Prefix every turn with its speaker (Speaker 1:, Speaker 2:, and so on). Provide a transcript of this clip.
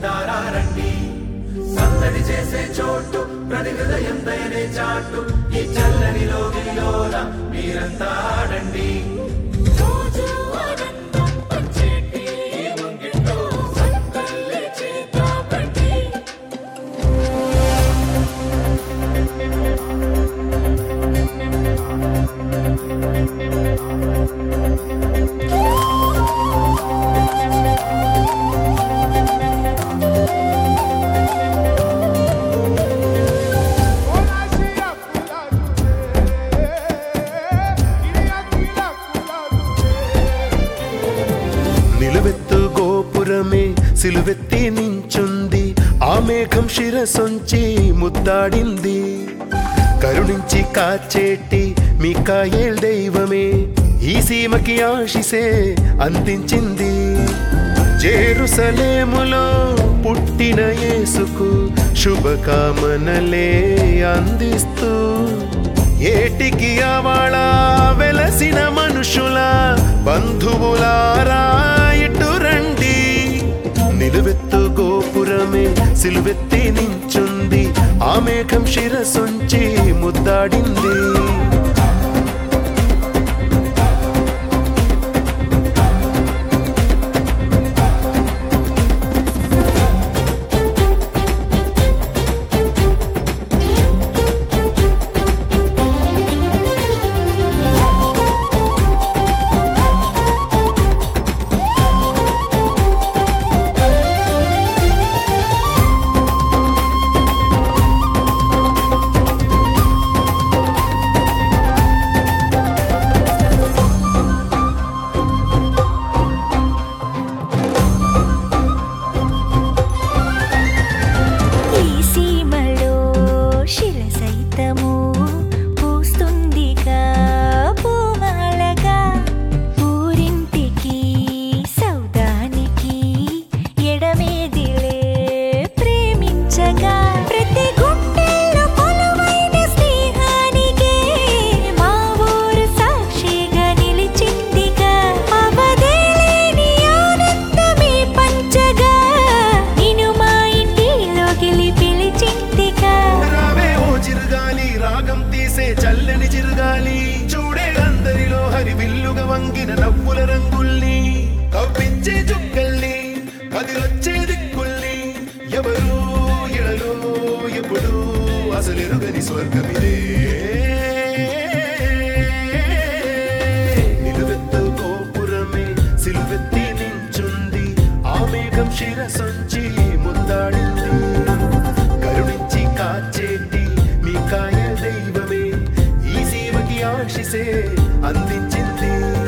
Speaker 1: చెందారండి సందడి చేసే చోటు ప్రతి హృదయం దయనే చాటు ఈ చల్లని లోగిలోన మీరంతా ఆడండి రోజు ఆనందం పంచేటి ఈ ముంగిట్లో సంకల్లే చేద్దామండి
Speaker 2: నిలువెత్తు గోపురమే సిలువెత్తి నించుంది ఆ మేఘం శిరసొంచి ముద్దాడింది కరుణించి కాచేటి మికాయేల్ దైవమే ఈ సీమకి ఆశిసే అందించింది జేరుసలేములో పుట్టిన యేసుకు శుభకామనలే అందిస్తూ ఏటికి అవాళ వెలసిన మనుషుల బంధువులారా ఇటు రండి నిలువెత్తు గోపురమే సిలువెత్తి నించుంది ఆ మేఘం శిరసొంచి ముద్దాడింది
Speaker 3: ఈ సీమలో శిరసైతము పూస్తుందిగా పూమాలగా ఊరింటికి సౌదానికి ఎడమేదిలే ప్రేమించగా ప్రతి గుండెల్లో కొలువైన స్నేహానికే మా ఊరు సాక్షిగా నిలిచిందిగా అవధేలేని ఆనందమే పంచగా నిన్ను మా ఇంటిలోకి పిలిచిందిగా
Speaker 2: రావే ఓ చిరుగాలి రాగం తీసే చల్లని చిరుగాలి చూడే అందరిలో హరి విల్లుగా వంగిన నవ్వుల రంగుల్ని కవ్వించే చుక్కల్ని కదిలొచ్చే దిక్కుల్ని ఎవరు ఎడలో ఎప్పుడు అసలెరుగని స్వర్గమిదే నిలువెత్తు గోపురమే సిలువెత్తి నించుంది ఆ మేఘం శిరసొంచి ముద్దాడింది కరుణించి కాచేటి మీ కాయ దైవమే ఈ సీమకి ఆశిసే అందించింది